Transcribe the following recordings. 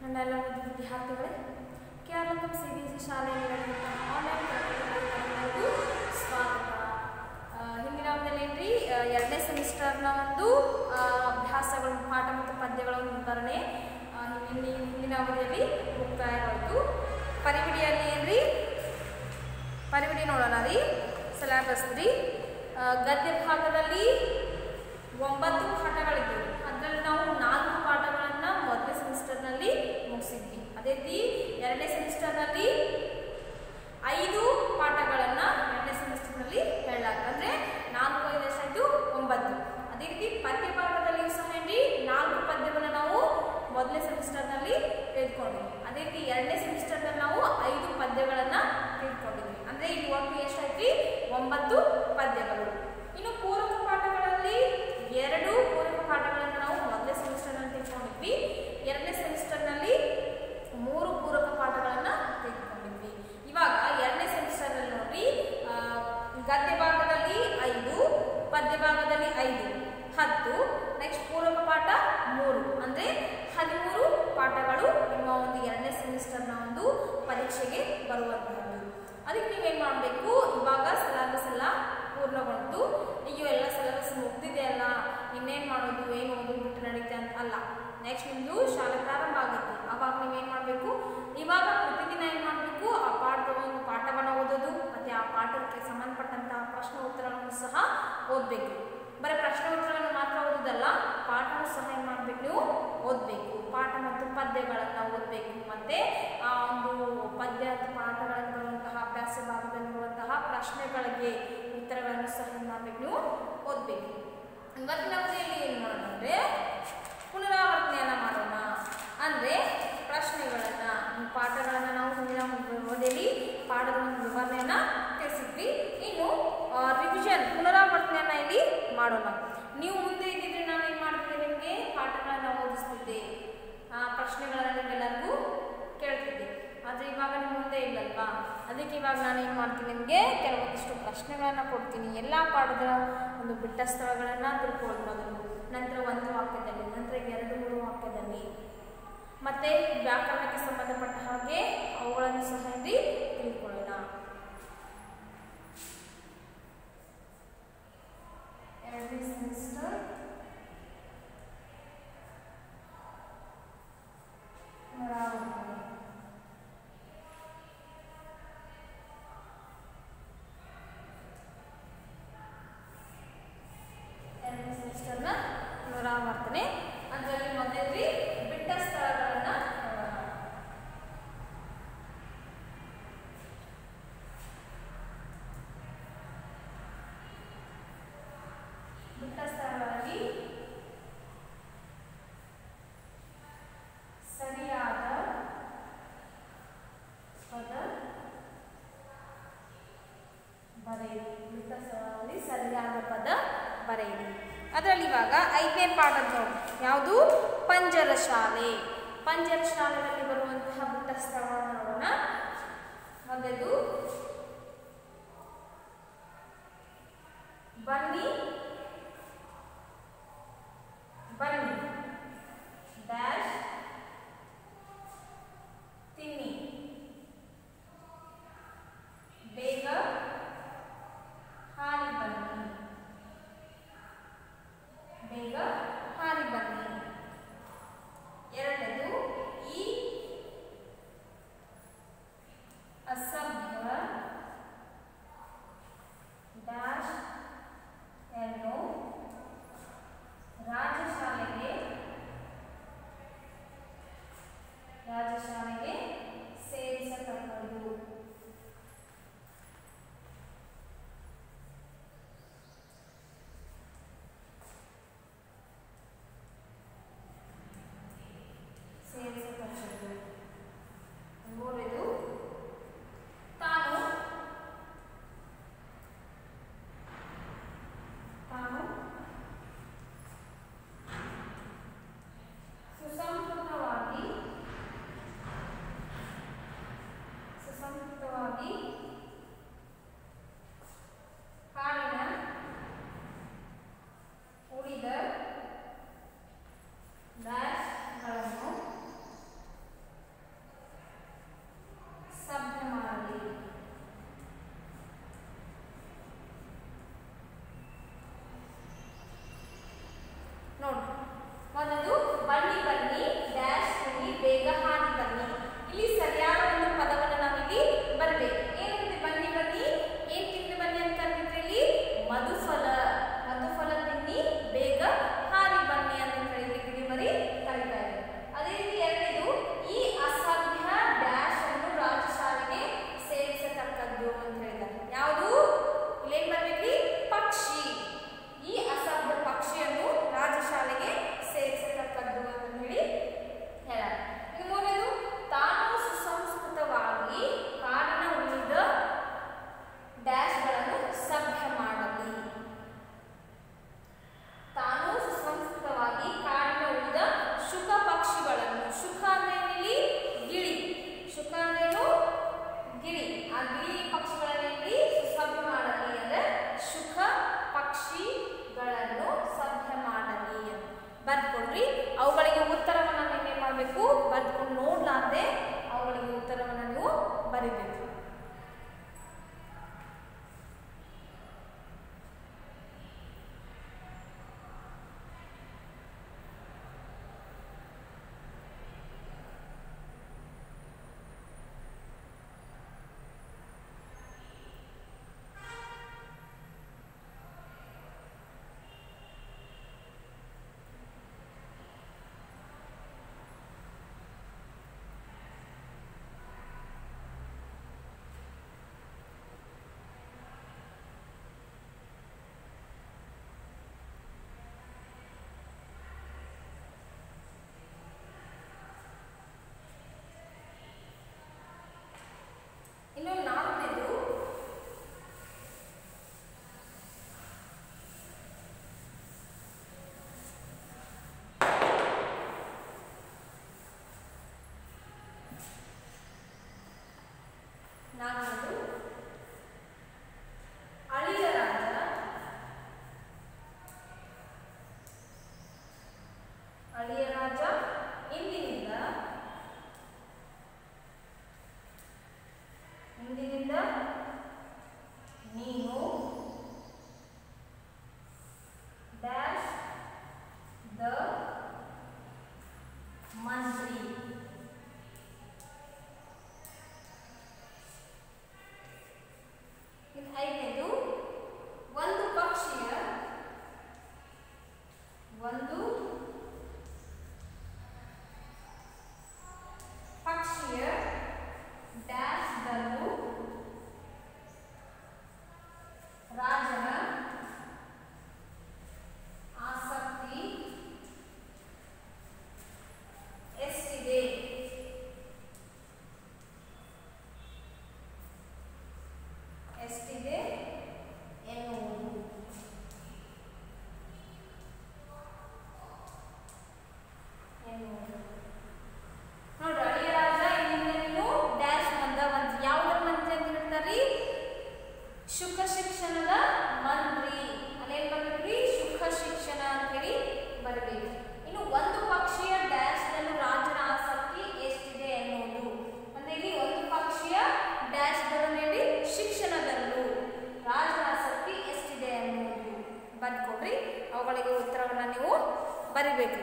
ನನ್ನೆಲ್ಲ ಒಂದು ವಿದ್ಯಾರ್ಥಿಗಳೇ Keralam C B S C ಶಾಲೆಯಲ್ಲಿ ನಡೆಯುವಂಥ ಆನ್ಲೈನ್ ತರಗತಿಗಳಿಗೆ ಸ್ವಾಗತ ಆ, ಹಿಂದಿನ ಅವಧಿಯಲ್ಲಿ ಏನ್ರಿ ಆ, ಎರಡನೇ ಸೆಮಿಸ್ಟರ್ನ ಒಂದು ಆ, ಅಭ್ಯಾಸಗಳು ಪಾಠ ಮತ್ತು ಪದ್ಯಗಳ ಒಂದು ವಿವರಣೆ ಆ, ಹಿಂದಿನ ಹಿಂದಿನ ಅವಧಿಯಲ್ಲಿ ಮುಕ್ತಾಯವಾಯಿತು ಪರಿವಿಡಿಯಲ್ಲಿ ಏನ್ರಿ ಪರಿವಿಡಿ ನೋಡೋಣ ರೀ ಸಿಲೆಬಸ್ ರೀ ಆ, ಗದ್ಯ ಭಾಗದಲ್ಲಿ ಒಂಬತ್ತು ಪಾಠಗಳಿದ್ದವು ಅದರಲ್ಲಿ ನಾವು ನಾಲ್ಕು ಪಾಠಗಳನ್ನು ಮೊದಲನೇ ಸೆಮಿಸ್ಟರ್ನಲ್ಲಿ ಮುಗಿಸಿದ್ವಿ ಅದೇ ರೀತಿ ಎರಡನೇ ಸೆಮಿಸ್ಟರ್ನಲ್ಲಿ ಐದು ಪಾಠಗಳನ್ನು ಎರಡನೇ ಸೆಮಿಸ್ಟರ್ನಲ್ಲಿ ಹೇಳಲಾಗ್ತದೆ ಅಂದರೆ ನಾಲ್ಕು ಐದು ಎಷ್ಟಾಯಿತು ಒಂಬತ್ತು ಅದೇ ರೀತಿ ಪದ್ಯ ಭಾಗದಲ್ಲಿಯೂ ಸಹ ಏನ್ರಿ ನಾಲ್ಕು ಪದ್ಯವನ್ನು ನಾವು ಮೊದಲನೇ ಸೆಮಿಸ್ಟರ್ನಲ್ಲಿ ತೆಗೆದುಕೊಂಡ್ವಿ ಅದೇ ರೀತಿ ಎರಡನೇ ಸೆಮಿಸ್ಟರ್ನಲ್ಲಿ ನಾವು ಐದು ಪದ್ಯಗಳನ್ನು ತೆಗೆದುಕೊಂಡಿದ್ವಿ ಅಂದರೆ ಇಲ್ಲಿ ಒಟ್ಟು ಎಷ್ಟಾಯ್ತು ಒಂಬತ್ತು ಪದ್ಯಗಳು ಇನ್ನು ಪೂರಕ ಪಾಠಗಳಲ್ಲಿ ಎರಡು ಪೂರಕ ಪಾಠಗಳನ್ನು ನಾವು ಮೊದಲನೇ ಸೆಮಿಸ್ಟರ್ನಲ್ಲಿ ತೆಗೆದುಕೊಂಡಿದ್ವಿ ಎರಡನೇ ಸೆಮಿಸ್ಟರ್ನಲ್ಲಿ ಮೂರು ಪೂರಕ ಪಾಠಗಳನ್ನು ತೆಗೆದುಕೊಂಡಿದ್ವಿ ಇವಾಗ ಎರಡನೇ ಸೆಮಿಸ್ಟರ್ನಲ್ಲಿ ನೋಡ್ರಿ ಆ, ಗದ್ಯ ಭಾಗದಲ್ಲಿ ಐದು ಪದ್ಯ ಭಾಗದಲ್ಲಿ ಐದು ಹತ್ತು ನೆಕ್ಸ್ಟ್ ಪೂರಕ ಪಾಠ ಮೂರು ಅಂದರೆ ಹದಿಮೂರು ಪಾಠಗಳು ನಿಮ್ಮ ಒಂದು ಎರಡನೇ ಸೆಮಿಸ್ಟರ್ನ ಒಂದು ಪರೀಕ್ಷೆಗೆ ಬರುವಂತಹದ್ದು ಅದಕ್ಕೆ ನೀವೇನು ಮಾಡಬೇಕು ಇವಾಗ ಸಿಲೆಬಸ್ ಎಲ್ಲ ಪೂರ್ಣಗೊಂಡು ಅಯ್ಯೋ ಎಲ್ಲ ಸಿಲೆಬಸ್ ಮುಗ್ದಿದೆ ಅಲ್ಲ ಇನ್ನೇನು ಮಾಡೋದು ಏನು ಓದೋದು ಬಿಟ್ಟು ನಡೀತೆ ಅಂತ ಅಲ್ಲ ನೆಕ್ಸ್ಟ್ ನಿಮ್ಮದು ಶಾಲೆ ಪ್ರಾರಂಭ ಆಗುತ್ತೆ ಆವಾಗ ನೀವೇನು ಮಾಡಬೇಕು ಇವಾಗ ಪ್ರತಿದಿನ ಏನು ಮಾಡಬೇಕು ಆ ಪಾಠದ ಒಂದು ಪಾಠವನ್ನು ಓದೋದು ಮತ್ತು ಆ ಪಾಠಕ್ಕೆ ಸಂಬಂಧಪಟ್ಟಂತಹ ಪ್ರಶ್ನೆ ಉತ್ತರಗಳನ್ನು ಸಹ ಓದಬೇಕು ಬರೀ ಪ್ರಶ್ನೆ ಉತ್ತರಗಳನ್ನು ಮಾತ್ರ ಓದೋದಲ್ಲ ಪಾಠನೂ ಸಹ ಏನು ಮಾಡಬೇಕು ನೀವು ಓದಬೇಕು ಪಾಠ ಮತ್ತು ಪದ್ಯಗಳನ್ನು ಓದಬೇಕು ಮತ್ತು ಆ ಒಂದು ಪದ್ಯ ಅಥವಾ ಪಾಠಗಳಲ್ಲಿ ಬರುವಂತಹ ಅಭ್ಯಾಸ ಭಾಗದಲ್ಲಿರುವಂತಹ ಪ್ರಶ್ನೆಗಳಿಗೆ ಉತ್ತರಗಳನ್ನು ಸಹ ಏನು ಮಾಡಬೇಕು ನೀವು ಓದಬೇಕು ಇವತ್ತಿನ ಅವಧಿಯಲ್ಲಿ ಏನು ಮಾಡೋಣ ಅಂದರೆ ಪುನರಾವರ್ತನೆಯನ್ನು ಮಾಡೋಣ ಅಂದರೆ ಪ್ರಶ್ನೆಗಳನ್ನು ಈ ಪಾಠಗಳನ್ನು ನಾವು ಹಿಂದಿನ ಅವಧಿಯಲ್ಲಿ ಪಾಠದ ಒಂದು ವಿವರಣೆಯನ್ನು ತಿಳಿಸಿದ್ವಿ ಇನ್ನು ರಿವಿಷನ್ ಪುನರಾವರ್ತನೆಯನ್ನು ಇಲ್ಲಿ ಮಾಡೋಣ ನೀವು ಮುಂದೆ ಇದ್ದಿದ್ರೆ ನಾನು ಏನು ಮಾಡ್ತಿದ್ದೆ ನಿಮಗೆ ಪಾಠಗಳನ್ನು ಓದಿಸ್ತಿದ್ದೆ ಆ, ಪ್ರಶ್ನೆಗಳನ್ನು ನಿಮಗೆಲ್ಲರಿಗೂ ಕೇಳ್ತಿದ್ದೆ ಆದರೆ ಇವಾಗ ನಿಮ್ಮ ಮುಂದೆ ಇಲ್ಲಲ್ವಾ ಅದಕ್ಕೆ ಇವಾಗ ನಾನು ಏನು ಮಾಡ್ತೀನಿ ನಿಮಗೆ ಕೆಲವೊಂದಿಷ್ಟು ಪ್ರಶ್ನೆಗಳನ್ನು ಕೊಡ್ತೀನಿ ಎಲ್ಲ ಪಾಠದ ಒಂದು ಬಿಟ್ಟ ಸ್ಥಳಗಳನ್ನು ತಿಳ್ಕೊಳ್ಳಿ ಮೊದಲು ನಂತರ ಒಂದು ವಾಕ್ಯದಲ್ಲಿ ನಂತರ ಎರಡು ಮೂರು ವಾಕ್ಯದಲ್ಲಿ ಮತ್ತೆ ವ್ಯಾಕರಣಕ್ಕೆ ಸಂಬಂಧಪಟ್ಟ ಹಾಗೆ ಅವುಗಳನ್ನು ಸಹ ಇಲ್ಲಿ ತಿಳ್ಕೊಳ್ಳೋಣ ಎರಡನೇ ಸೆಮಿಸ್ಟರ್ ಪುನರಾವರ್ತನೆ ಎರಡನೇ ಸೆಮಿಸ್ಟರ್ನ ಪುನರಾವರ್ತನೆ ಅದರಲ್ಲಿ ಮೊದಲೇ ಬಿಟ್ಟ ಸ್ಥಳಗಳನ್ನು ನೋಡೋಣ ಬಿಟ್ಟ ಸ್ಥಳಗಳಲ್ಲಿ ಸರಿಯಾದ ಪದ ಬರೆಯಿರಿ ಬಿಟ್ಟ ಸ್ಥಳದಲ್ಲಿ ಸರಿಯಾದ ಪದ ಬರೆಯಿರಿ ಅದರಲ್ಲಿ ಇವಾಗ ಐದನೇ ಪಾಠದ ನೋಡಿ ಯಾವುದು ಪಂಜರ ಶಾಲೆ ಪಂಜರ ಶಾಲೆಯಲ್ಲಿ ಬರುವಂತಹ ಬಿಟ್ಟ ಸ್ಥಳವನ್ನು ನೋಡೋಣ ಮೊದಲು ಬನ್ನಿ ಬನ್ನಿ ಡ್ಯಾಶ್ ತಿನ್ನಿ ಬೇಗ ಹಾರಿ ಬನ್ನಿ ಬೇಗ ಹಾರಿ ಬನ್ನಿ ಎರಡನೇದು ಈ ಅಸಭ್ಯ ಡ್ಯಾಶ್ ಅನ್ನು ರಾಜಶಾಲೆಗೆ ನಾಲ್ಕನೇದು ಅಳಿಯ ರಾಜ ಅಳಿಯ ರಾಜ ಇಂದಿನಿಂದ ಇಂದಿನಿಂದ ನೀನು ಡ್ಯಾಶ್ ದ ಮಂತ್ರಿ ಇನ್ನು ಐದನೇದು ಒಂದು ಪಕ್ಷಿಯ ಒಂದು ಪಕ್ಷಿಯ ಡ್ಯಾಶ್ ದನ್ನು ರಾಜನ ಆಸಕ್ತಿ ಎಷ್ಟಿದೆ ಎಷ್ಟಿದೆ ಎನ್ನುವುದು ಎನ್ನುವುದು ನೋಡ್ರಿ ಅಳಿಯ ರಾಜ ಇನ್ನೇನು ಡ್ಯಾಶ್ ಮಂದ ಮಂತ್ರಿ ಯಾವುದರ ಮಂತ್ರಿ ಅಂತ ಹೇಳ್ತಾರ್ರಿ ಸುಖ ಶಿಕ್ಷಣದ ಮಂತ್ರಿ ಅಲ್ಲೇನ್ ಬರ್ಬೇಕ್ರಿ ಸುಖ ಶಿಕ್ಷಣ ಅಂತ ಹೇಳಿ ಬರಬೇಕು ಇನ್ನು ಒಂದು ಪಕ್ಷಿಯ ಡ್ಯಾಶ್ ನಲ್ಲಿ ರಾಜನ ಆಸಕ್ತಿ ಎಷ್ಟಿದೆ ಎನ್ನುವುದು ಅಂದ್ರೆ ಇಲ್ಲಿ ಒಂದು ಪಕ್ಷಿಯ ಡ್ಯಾಶ್ ಹೇಳಿ ಶಿಕ್ಷಣದಲ್ಲೂ ರಾಜನ ಆಸಕ್ತಿ ಎಷ್ಟಿದೆ ಎನ್ನುವುದು ಬರ್ಕೊಡ್ರಿ ಅವುಗಳಿಗೆ ಉತ್ತರವನ್ನ ನೀವು ಬರಿಬೇಕು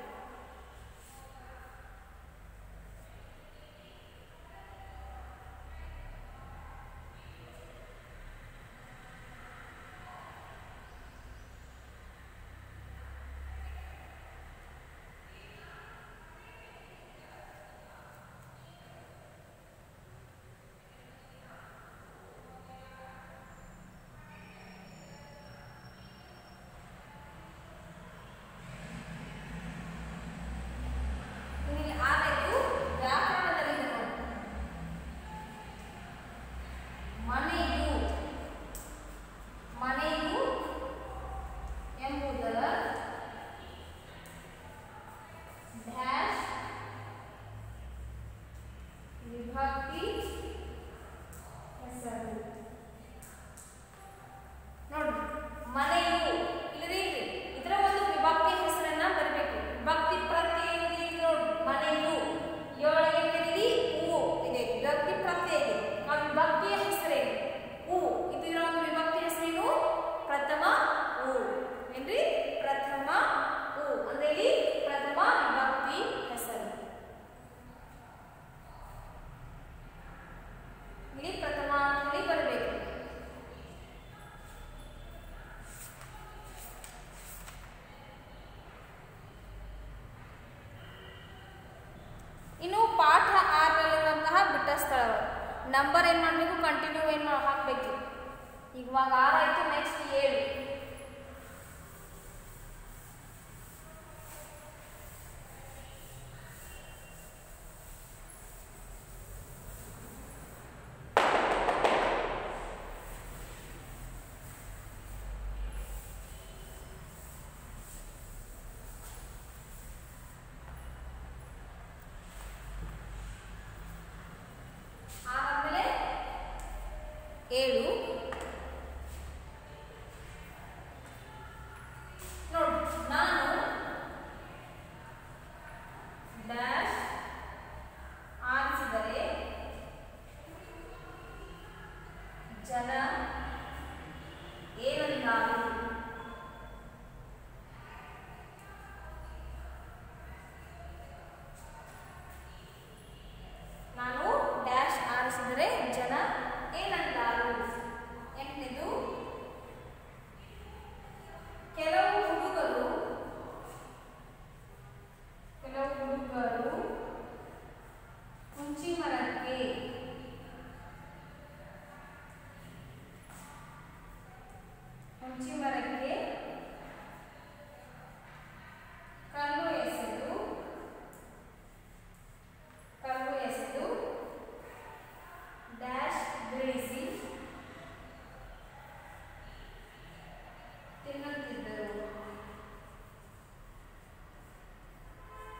ಇಲ್ಲಿ ಆರನೇದು ವ್ಯಾಕರಣದಲ್ಲಿ ನೋಡಿ ಮನೆಯು ಮನೆಯು ಎಂಬುದರ ಡ್ಯಾಶ್ ವಿಭಕ್ತಿ ಹೆಸರು ನೋಡಿ ಮನೆಯು ಇಲ್ಲದೆ ಇದರ ಒಂದು ವಿಭಕ್ತಿ ಹೆಸರನ್ನ ಬರಬೇಕು ವಿಭಕ್ತಿ ಪ್ರತ್ಯಯ ಏನಿದೆ ಇಲ್ಲಿ ನೋಡಿ ಮನೆಯು ಏಳು ಏನಿದೆ ಹೂ ಇದೆ ವಿಭಕ್ತಿ ಪ್ರತ್ಯಯ ಇದೆ ಆ ವಿಭಕ್ತಿಯ ಹೆಸರೇನು ಹೂ ಇದರ ಒಂದು ವಿಭಕ್ತಿ ಹೆಸರೇನು ಪ್ರಥಮ ಹೂ ಏನ್ರಿ ಪ್ರಥಮ ಹೂ ಅಂದ್ರೆ ಇಲ್ಲಿ ಪ್ರಥಮ ವಿಭಕ್ತಿ ಹೆಸರು ಇಲ್ಲಿ ಪ್ರಥಮ ಅಂತ ಹೇಳಿ ಬರಬೇಕು ಇನ್ನು ಪಾಠ ಆರರಲ್ಲಿರುವಂತಹ ಬಿಟ್ಟ ಸ್ಥಳಗಳು ನಂಬರ್ ಏನು ಮಾಡಬೇಕು ಕಂಟಿನ್ಯೂ ಏನು ಮಾಡಿ ಹಾಕಬೇಕು ಇವಾಗ ಆರು ಆಯಿತು ನೆಕ್ಸ್ಟ್ ಏಳು ಆಮೇಲೆ ಏಳು ನೋಡಿ ನಾನು ಡ್ಯಾಶ್ ಆರಿಸಿದರೆ ಜನ ಏನಂತಾರೆ ನಾನು ಡ್ಯಾಶ್ ಆರಿಸಿದರೆ ಜನ ಏನಂತಾರು ಎಂಟನೇದು ಕೆಲವು ಹುಡುಗರು ಕೆಲವು ಹುಡುಗರು ಹುಂಚಿ ಮರಕ್ಕೆ ಹುಂಚಿ ಮರಕ್ಕೆ ಕಲ್ಲು ಎಸೆದು ಕಲ್ಲು ಎಸೆದು ಡ್ಯಾಶ್ ಬೀಳಿಸಿ ತಿನ್ನುತ್ತಿದ್ದರು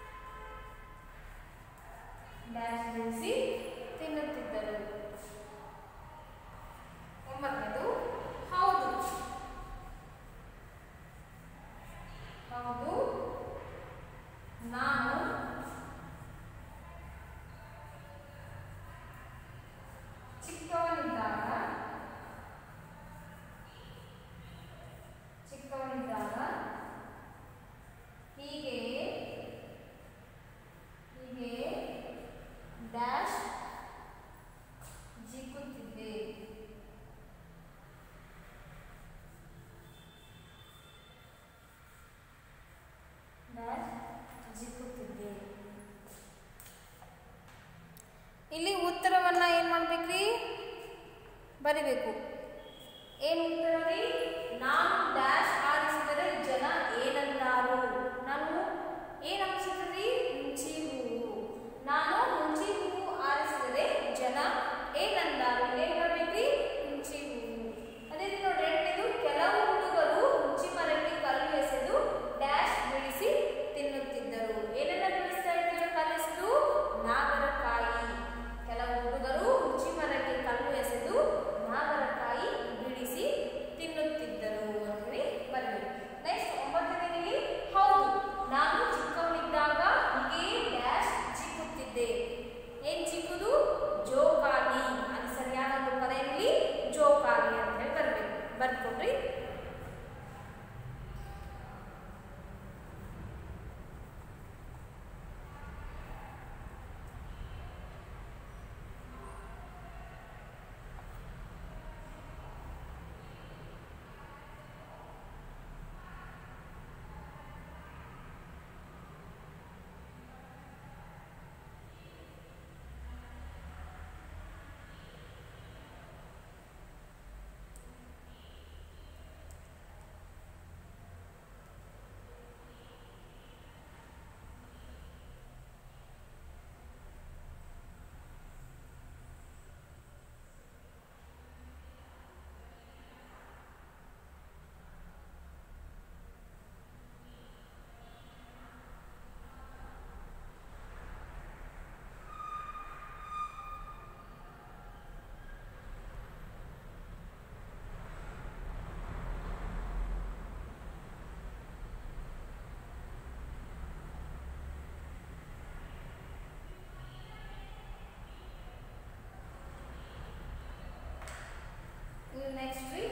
ಡ್ಯಾಶ್ ಬೀಳಿಸಿ ತಿನ್ನುತ್ತಿದ್ದರು ಬರಿಬೇಕು ಏನು ಉತ್ತರ ರೀ ನಾನು ಡ್ಯಾಶ್ ಆರಿಸಿದರೆ ಜನ ಏನಂದಾರು ನಾನು ಏನು ಅನಿಸಿದ್ರಿ ಹುಂಚಿ ಹೂವು ನಾನು ಹುಂಚಿ ಹೂವು ಆರಿಸಿದರೆ ಜನ ಏನಂದಾರು ಏನು ಬರ್ಬೇಕ್ರಿ ಹುಂಚಿ ಹೂವು ಅದೇ ರೀತಿ ನೋಡ್ರಿ ಎರಡನೇದು ಕೆಲವು ಹುಡುಗರು ಹುಂಚಿ ಮರಕ್ಕೆ ಕಲ್ಲು ಎಸೆದು ಡ್ಯಾಶ್ ಬಿಡಿಸಿ ತಿನ್ನುತ್ತಿದ್ದರು ಏನೆಲ್ಲ ಬಿಡಿಸ್ತಾ ಇದ್ರು ಕಲಿಸಿದು ನಾಗರಕಾಯಿ ಕೆಲವು ಹುಡುಗರು ಹುಂಚಿ ಮರಕ್ಕೆ ಕಲ್ಲು ಎಸೆದು ನಾಗರಕಾಯಿ ಬಿಡಿಸಿ ತಿನ್ನುತ್ತಿದ್ದರು ಅಂತ ಹೇಳಿ ಬರಬೇಕು ನೆಕ್ಸ್ಟ್ ಒಂಬತ್ತನೇದಲ್ಲಿ ಹೌದು ನಾನು ಚಿಕ್ಕವನಿದ್ದಾಗ ಹೀಗೆ ಡ್ಯಾಶ್ ಚಿಕ್ಕುತ್ತಿದ್ದೆ ಏನ್ ಚಿಕ್ಕುದು ಜೋಕಾಲಿ ಅದು ಸರಿಯಾದ ಒಂದು ಪದ ಇಲ್ಲಿ ಜೋಕಾಲಿ ಅಂತ ಹೇಳಿ ಬರ್ಬೇಕು ಬರ್ಕೊಡ್ರಿ ನೆಕ್ಸ್ಟ್ ರೀ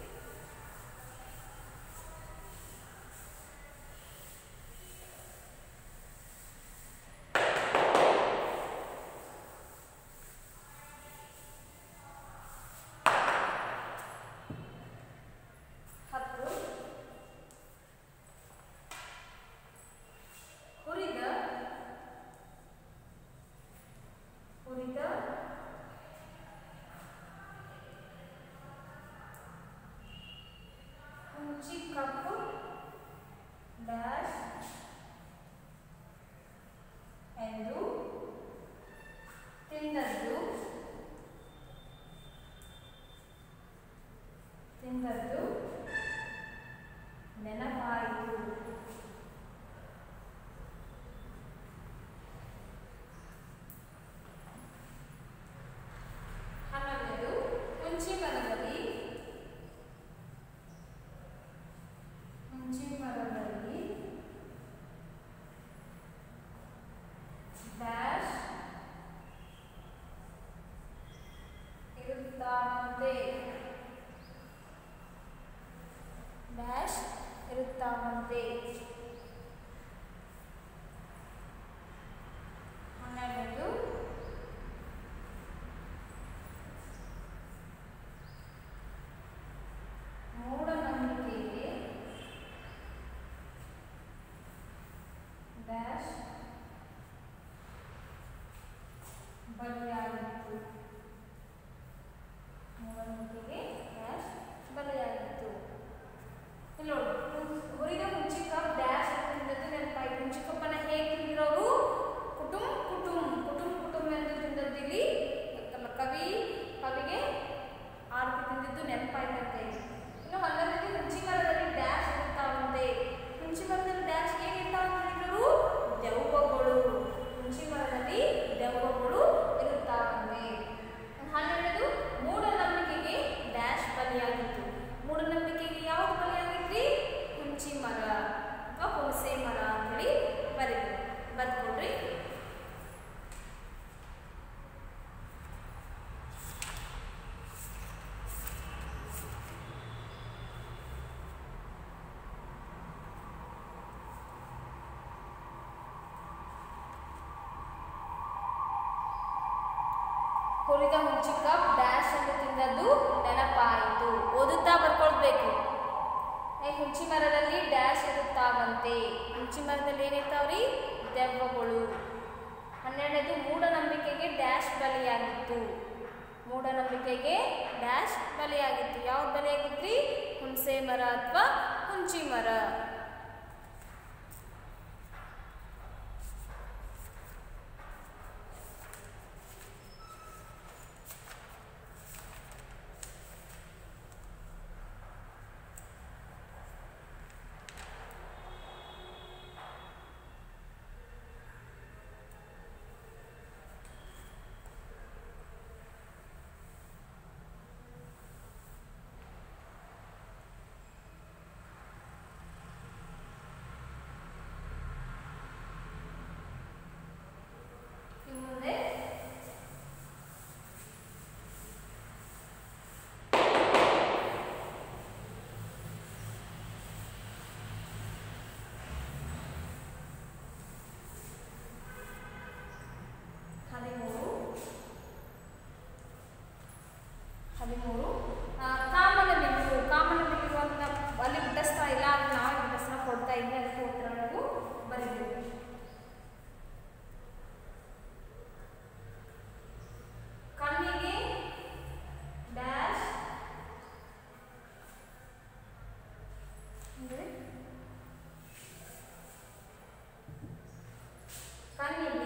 ಹತ್ತು ಹುರಿದ ಹುರಿದ ಹುಂಚಿ ಕಪ್ಪು ಡ್ಯಾಶ್ ಎಂದು ತಿಂದದ್ದು ತಿಂದದ್ದು ನೆನಪಾಯಿತು ಹನ್ನೊಂದನೇದು ಹುಂಚಿ ಮರದಲ್ಲಿ ಹುಂಚಿ ಮರದಲ್ಲಿ ಡ್ಯಾಶ್ ಇರುತ್ತಾವಂತೆ ಡ್ಯಾಶ್ ಇರುತ್ತಾವಂತೆ ಹನ್ನೆರಡು ಮೂಢನಂಬಿಕೆಗೆ ಡ್ಯಾಶ್ ಬಲಿಯಾಗಿತ್ತು ಮೂಢನಂಬಿಕೆಗೆ ಡ್ಯಾಶ್ ಬಲಿಯಾಗಿತ್ತು ಇಲ್ಲಿ ನೋಡಿ ಹುಂ- ಹುರಿದ ಹುಂಚಿಕಪ್ ಡ್ಯಾಶ್ ತಿಂದದ್ದು ನೆನಪಾಯ್ತು ಹುಂಚಿಕಪ್ಪನ ಹೇಗೆ ತಿಂದಿರೋರು ಕುಟುಂಬ ಕುಟುಂಬ ಕುಟುಂಬ ಕುಟುಂಬ ಎಂದು ತಿಂದದ್ದು ಇಲ್ಲಿ ನಮ್ಮ ಕವಿ ಕವಿಗೆ ಆರ್ತಿ ತಿಂದಿದ್ದು ನೆನಪಾಯ್ತಂತೆ ಇನ್ನು ಹೊಲದಲ್ಲಿ ಹುಂಚಿ ಮರದಲ್ಲಿ ಡ್ಯಾಶ್ ಇರ್ತಾವಂತೆ ಹುಂಚಿ ಮರದಲ್ಲಿ ಡ್ಯಾಶ್ ಏನ್ ಇರ್ತಾವಂತ ಹೇಳಿದ್ರು ದೆವ್ವಗಳು ಹುಂಚಿ ಮರದಲ್ಲಿ ದೆವ್ವಗಳು ಇರುತ್ತಾವಂತೆ ಹನ್ನೆರಡು ಮೂಢನಂಬಿಕೆಗೆ ಡ್ಯಾಶ್ ಬಲಿಯಾಗಿತ್ತು ಮೂಢನಂಬಿಕೆಗೆ ಯಾವ್ದು ಬಲಿಯಾಗಿತ್ರಿ ಹುಂಚಿ ಮರ ಅಥವಾ ಹುಣಸೆ ಮರ ಅಂತೇಳಿ ಬರೀಬೇಕು ಬರ್ಕೊಡ್ರಿ ಹುರಿದ ಹುಂಚಿಕ ಡ್ಯಾಶ್ ಎಂದು ತಿಂದದ್ದು ನೆನಪಾಯಿತು ಓದುತ್ತಾ ಬರ್ಕೊಳ್ಬೇಕು ಏ ಹುಂಚಿ ಮರದಲ್ಲಿ ಡ್ಯಾಶ್ ಇರುತ್ತಾವಂತೆ ಹುಂಚಿ ಮರದಲ್ಲಿ ಏನಿರ್ತಾವ್ರಿ ದೆವ್ವಗಳು ಹನ್ನೆರಡನೇದು ಮೂಢನಂಬಿಕೆಗೆ ಡ್ಯಾಶ್ ಬಲಿಯಾಗಿತ್ತು ಮೂಢನಂಬಿಕೆ ಮಂಟಿಕೆಗೆ ಡ್ಯಾಶ್ ಬಲಿಯಾಗಿತ್ತು ಯಾವ್ದು ಬಲಿಯಾಗಿತ್ರಿ ಹುಣಸೆ ಮರ ಅಥವಾ ಹುಂಚಿ ಮರ ಇನ್ನು ಮುಂದೆ ಹದಿಮೂರು ಹದಿಮೂರು ಆ, ಕಾಮನ ಬಿಲ್ಲು ಕಾಮನ ಬಿಲ್ಲು ಅಂತ ಅಲ್ಲಿ ಬಿಡಿಸ್ತಾ ಇಲ್ಲ ಅದು ನಾವೇ ಬಿಡಿಸ್ತಾ ಕೊಡ್ತಾ ಇದ್ವಿ ಅದಕ್ಕೆ ಉತ್ತರ ನಾವು ಬರೀಬೇಕು ಕಣ್ಣಿಗೆ ಡ್ಯಾಶ್ ಅಂದ್ರೆ ಕಣ್ಣಿಗೆ